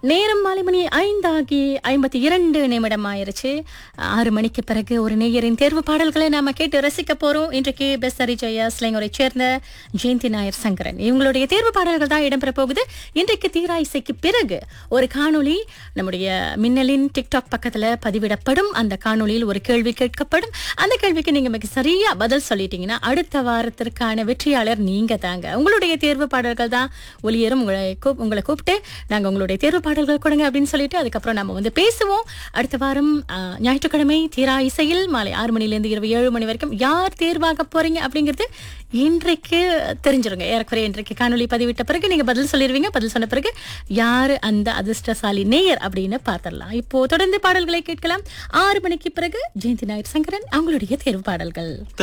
நேரம் மாலை மணி ஐந்தாகி ஐம்பத்தி இரண்டு நிமிடம் ஆயிருச்சு ஆறு மணிக்கு பிறகு ஒரு நேயரின் தேர்வு பாடல்களை நாம கேட்டு ரசிக்க போறோம் இன்றைக்கு பெஸ்தரி ஜெயா ஸ்லேங்கரை சேர்ந்த ஜெயந்தி நாயர் சங்கரன் இவங்களுடைய தேர்வு பாடல்கள் தான் இடம்பெற போகுது இன்றைக்கு தீரா இசைக்கு பிறகு ஒரு காணொளி நம்முடைய மின்னலின் டிக்டாக் பக்கத்துல பதிவிடப்படும் அந்த காணொளியில் ஒரு கேள்வி கேட்கப்படும் அந்த கேள்விக்கு நீங்க மிக சரியா பதில் சொல்லிட்டீங்கன்னா அடுத்த வாரத்திற்கான வெற்றியாளர் நீங்க தாங்க உங்களுடைய தேர்வு பாடல்கள் தான் ஒளியரும் உங்களை கூப்- உங்களை கூப்பிட்டு நாங்க உங்களுடைய தேர்வு பாடல்கள் கொடுங்க அப்படின்னு சொல்லிட்டு அதுக்கப்புறம் நம்ம வந்து பேசுவோம் அடுத்த வாரம் ஆ, ஞாயிற்றுக்கிழமை தீரா இசையில் மாலை ஆறு மணிலேருந்து இரவு ஏழு மணி வரைக்கும் யார் தேர்வாக போறீங்க அப்படிங்கிறது இன்றைக்கு தெரிஞ்சிருங்க ஏறக்குறைய இன்றைக்கு காணொளி பதிவிட்ட பிறகு நீங்க பதில் சொல்லிடுவீங்க பதில் சொன்ன பிறகு யாரு அந்த அதிர்ஷ்டசாலி நேயர் அப்படின்னு பார்த்துடலாம் இப்போ தொடர்ந்து பாடல்களை கேட்கலாம் ஆறு மணிக்கு பிறகு ஜெயந்தி நாயர் சங்கரன் அவங்களுடைய தேர்வு பாடல்கள்